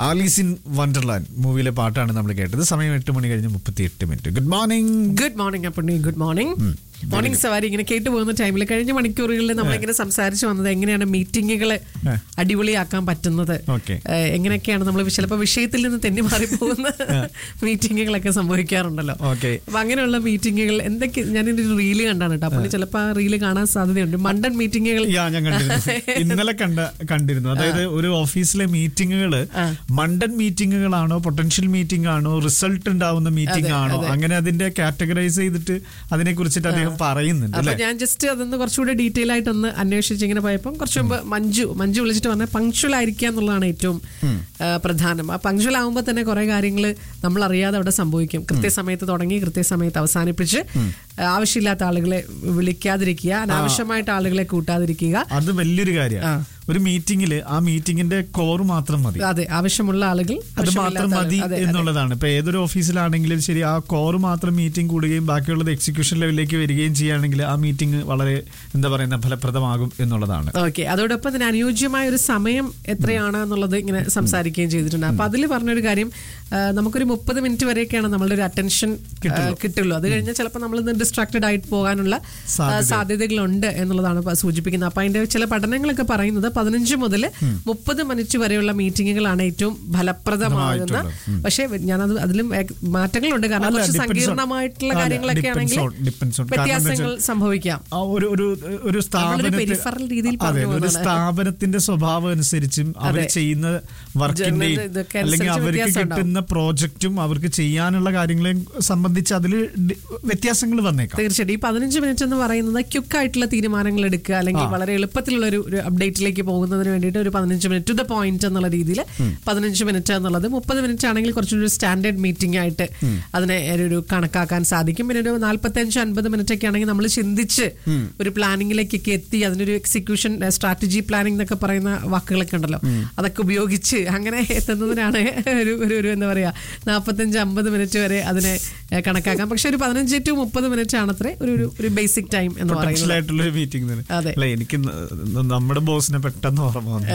Alice in Wonderland മൂവിയിലെ പാട്ടാണ് നമ്മൾ കേട്ടത് സമയം എട്ട് മണി കഴിഞ്ഞ് മുപ്പത്തി എട്ട് minute good morning good morning Appunni good morning morning സവാരി ഇങ്ങനെ കേട്ടു പോകുന്ന ടൈമിൽ കഴിഞ്ഞ മണിക്കൂറുകളിൽ നമ്മളിങ്ങനെ സംസാരിച്ചു വന്നത് എങ്ങനെയാണ് മീറ്റിങ്ങുകൾ ഏ. അടിപൊളിയാക്കാൻ പറ്റുന്നത് Okay. ഏ, എങ്ങനെയൊക്കെയാണ് നമ്മൾ ചിലപ്പോൾ വിഷയത്തിൽ നിന്ന് തെന്നി മാറി പോകുന്ന മീറ്റിങ്ങുകളൊക്കെ സംഭവിക്കാറുണ്ടല്ലോ Okay. അപ്പൊ അങ്ങനെയുള്ള മീറ്റിങ്ങുകൾ എന്തൊക്കെ ഞാൻ ഒരു റീല് കണ്ടാണ് കേട്ടോ അപ്പോൾ ചിലപ്പോൾ ആ റീല് കാണാൻ സാധ്യതയുണ്ട് മണ്ടൻ മീറ്റിങ്ങുകൾ യാ ഞാൻ കണ്ടിരുന്നു ഇന്നലെ കണ്ട കണ്ടിരുന്നു അതായത് ഒരു ഓഫീസിലെ മീറ്റിങ്ങുകൾ മണ്ടൻ മീറ്റിങ്ങുകളാണോ പൊട്ടൻഷ്യൽ മീറ്റിംഗ് ആണോ റിസൾട്ട് ഉണ്ടാവുന്ന മീറ്റിംഗ് ആണോ അങ്ങനെ അതിന്റെ കാറ്റഗറൈസ് ചെയ്തിട്ട് അതിനെ കുറിച്ചിട്ട് അദ്ദേഹം പറയുന്നുണ്ട് അപ്പൊ അല്ലെ ഞാൻ ജസ്റ്റ് അതൊന്ന് കുറച്ചുകൂടെ ഡീറ്റെയിൽ ആയിട്ട് ഒന്ന് അന്വേഷിച്ച് ഇങ്ങനെ പോയപ്പോൾ കുറച്ച് മുമ്പ് മഞ്ജു മഞ്ജു വിളിച്ചിട്ട് പറഞ്ഞ പങ്ക്ച്വൽ ആയിരിക്കുക എന്നുള്ളതാണ് ഏറ്റവും ആ, പ്രധാനം ആ പങ്ക്ച്വൽ ആകുമ്പോൾ തന്നെ കുറെ കാര്യങ്ങൾ നമ്മൾ അറിയാതെ അവിടെ സംഭവിക്കും കൃത്യസമയത്ത് തുടങ്ങി കൃത്യസമയത്ത് അവസാനിപ്പിച്ച് ആ, ആവശ്യമില്ലാത്ത ആളുകളെ വിളിക്കാതിരിക്കുക അനാവശ്യമായിട്ട് ആളുകളെ കൂട്ടാതിരിക്കുക അത് വലിയൊരു കാര്യമാണ് ഒരു മീറ്റിംഗിൽ ആ മീറ്റിംഗിന്റെ കോർ മാത്രം മതി അതെ ആവശ്യമുള്ള ആളുകൾ അത് ആവശ്യമില്ലാത്ത മാത്രം മതി ആളുകൾ. അതെ, അതെ. എന്നുള്ളതാണ് ഇപ്പൊ ഏതൊരു ഓഫീസിലാണെങ്കിലും ശരി ആ കോർ മാത്രം മീറ്റിംഗ് കൂടുകയും ബാക്കിയുള്ളത് എക്സിക്യൂഷൻ ലെവലിലേക്ക് വരികയും ചെയ്യുകയാണെങ്കിൽ ആ മീറ്റിംഗ് വളരെ എന്താ പറയുന്ന ഫലപ്രദമാകും എന്നുള്ളതാണ് ഓക്കെ അതോടൊപ്പം തന്നെ അനുയോജ്യമായ ഒരു സമയം എത്രയാണ് എന്നുള്ളത് ഇങ്ങനെ സംസാരിക്കുകയും ചെയ്തിട്ടുണ്ട് അപ്പൊ അതിൽ പറഞ്ഞൊരു കാര്യം ആ, നമുക്കൊരു മുപ്പത് മിനിറ്റ് വരെയൊക്കെയാണ് നമ്മളുടെ ഒരു അറ്റൻഷൻ കിട്ടുള്ളൂ അത് കഴിഞ്ഞാൽ ചിലപ്പോൾ നമ്മൾ ഡിസ്ട്രാക്റ്റഡ് ആയിട്ട് പോകാനുള്ള ആ, സാധ്യതകളുണ്ട് എന്നുള്ളതാണ് പ- സൂചിപ്പിക്കുന്നത് അപ്പൊ അതിന്റെ ചില പഠനങ്ങളൊക്കെ പറയുന്നത് പതിനഞ്ച് മുതൽ മുപ്പത് മിനിറ്റ് വരെയുള്ള മീറ്റിങ്ങുകളാണ് ഏറ്റവും ഫലപ്രദമാകുന്ന പക്ഷേ ഞാനത് അതിലും ഏക- മാറ്റങ്ങളുണ്ട് കാരണം അല്ല, കുറച്ച് depends on- സങ്കീർണമായിട്ടുള്ള അല്ല, കാര്യങ്ങളൊക്കെ depends ആണെങ്കിൽ on- depends on. കാരണം എന്താ വ്യത്യാസങ്ങൾ സംഭവിക്കാം ആ ഒരു ഒരു ഒരു സ്ഥാപനത്തിൽ peripheral രീതിയിൽ അതെ പറഞ്ഞു ഒരു പോകുന്നതാണ്. സ്ഥാപനത്തിന്റെ സ്വഭാവം അനുസരിച്ചും അവർ അതെ. ചെയ്യുന്ന വർക്കിന്റെയും ജനറൽ ഇതൊക്കെ അല്ലെങ്കിൽ അനുസരിച്ച് അവർക്ക് വ്യത്യാസം കിട്ടുന്ന പ്രോജക്റ്റും അവർക്ക് ചെയ്യാനുള്ള കാര്യങ്ങളെയും സംബന്ധിച്ച് അതിൽ വ്യത്യാസങ്ങൾ വന്നേക്കാം തീർച്ചയായിട്ടും ഈ പതിനഞ്ച് മിനിറ്റ് എന്ന് പറയുന്നത് ക്യുക്ക് ആയിട്ടുള്ള തീരുമാനങ്ങൾ എടുക്കുക അല്ലെങ്കിൽ വളരെ എളുപ്പത്തിലുള്ള ഒരു ഒരു അപ്ഡേറ്റിലേക്ക് പോകുന്നതിന് വേണ്ടിയിട്ട് ഒരു പതിനഞ്ച് മിനിറ്റ് ടു ദ പോയിന്റ് എന്നുള്ള രീതിയിൽ പതിനഞ്ച് മിനിറ്റ് എന്നുള്ളത് മുപ്പത് മിനിറ്റ് ആണെങ്കിൽ കുറച്ചൊരു സ്റ്റാൻഡേർഡ് മീറ്റിംഗ് ആയിട്ട് അതിനെ ഒരു- ഒരു കണക്കാക്കാൻ സാധിക്കും പിന്നെ ഒരു നാല്പത്തഞ്ച് അൻപത് മിനിറ്റ് ഒക്കെ ആണെങ്കിൽ നമ്മൾ ചിന്തിച്ച് ഒരു പ്ലാനിങ്ങിലേക്കൊക്കെ എത്തി അതിനൊരു എക്സിക്യൂഷൻ സ്ട്രാറ്റജി പ്ലാനിംഗ് എന്നൊക്കെ പറയുന്ന വാക്കുകളൊക്കെ ഉണ്ടല്ലോ അതൊക്കെ ഉപയോഗിച്ച് അങ്ങനെ എത്തുന്നതിനാണ് ഒരു ഒരു ഒരു എന്താ പറയാ നാൽപ്പത്തഞ്ച് അമ്പത് മിനിറ്റ് വരെ അതിനെ ഏഹ്, കണക്കാക്കാം പക്ഷെ ഒരു പതിനഞ്ച് ടു മുപ്പത് മിനിറ്റ് ആണത്രേ ഒരു ഒരു- ഒരു ബേസിക് ടൈം എന്ന് പറയുന്നത് പൊട്ടൻഷ്യൽ ആയിട്ടുള്ള ഒരു മീറ്റിംഗ് തന്നെ അതെ. അല്ല എനിക്ക് ന- നമ്മുടെ ബോസിനെ പെട്ടെന്ന് ഓർമ്മ വന്നു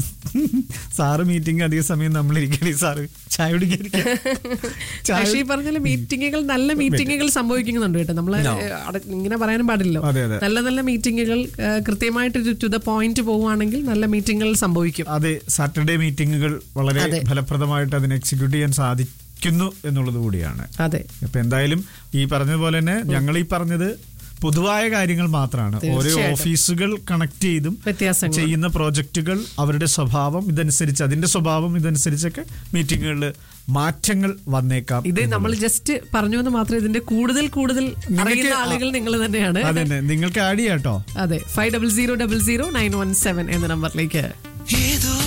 സാറ് മീറ്റിംഗ് അധിക സമയം നമ്മൾ ഇരിക്കണേ സാറ് ചായ കുടിക്കാൻ ചായ പക്ഷേ ഈ പറഞ്ഞ മീറ്റിങ്ങുകൾ നല്ല മീറ്റിങ്ങുകൾ സംഭവിക്കുന്നുണ്ട് കേട്ടോ നമ്മൾ ഇങ്ങനെ പറയാനും പാടില്ലല്ലോ അതെ, അതെ. നല്ല നല്ല മീറ്റിങ്ങുകൾ കൃത്യമായിട്ട് ടു ദ പോയിന്റ് പോവുകയാണെങ്കിൽ നല്ല മീറ്റിങ്ങുകൾ സംഭവിക്കും അതെ സാറ്റർഡേ മീറ്റിംഗുകൾ വളരെ അതെ. ഫലപ്രദമായിട്ട് അതിനെ എക്സിക്യൂട്ട് ചെയ്യാൻ സാധിക്കുന്നു എന്നുള്ളത് കൂടിയാണ് അതെ അപ്പൊ എന്തായാലും ഈ പറഞ്ഞതുപോലെ തന്നെ ഞങ്ങൾ ഈ പറഞ്ഞത് പൊതുവായ കാര്യങ്ങൾ മാത്രമാണ് ഓരോ തീർച്ചയായിട്ടും. ഓഫീസുകൾ കണക്ട് ചെയ്തും വ്യത്യാസങ്ങൾ ചെയ്യുന്ന പ്രോജക്റ്റുകൾ അവരുടെ സ്വഭാവം ഇതനുസരിച്ച് അതിന്റെ സ്വഭാവം ഇതനുസരിച്ചൊക്കെ മീറ്റിങ്ങുകളിൽ മാറ്റങ്ങൾ വന്നേക്കാം ഇത് നമ്മൾ ജസ്റ്റ് പറഞ്ഞു എന്ന് മാത്രം ഇതിന്റെ കൂടുതൽ കൂടുതൽ നിങ്ങൾക്ക് അറിയുന്ന ആളുകൾ നിങ്ങൾ തന്നെയാണ് അതന്നെ നിങ്ങൾക്ക് ആഡ് ചെയ്യാട്ടോ അതെ five double zero double zero nine one seven എന്ന നമ്പറിലേക്ക് ഏതോ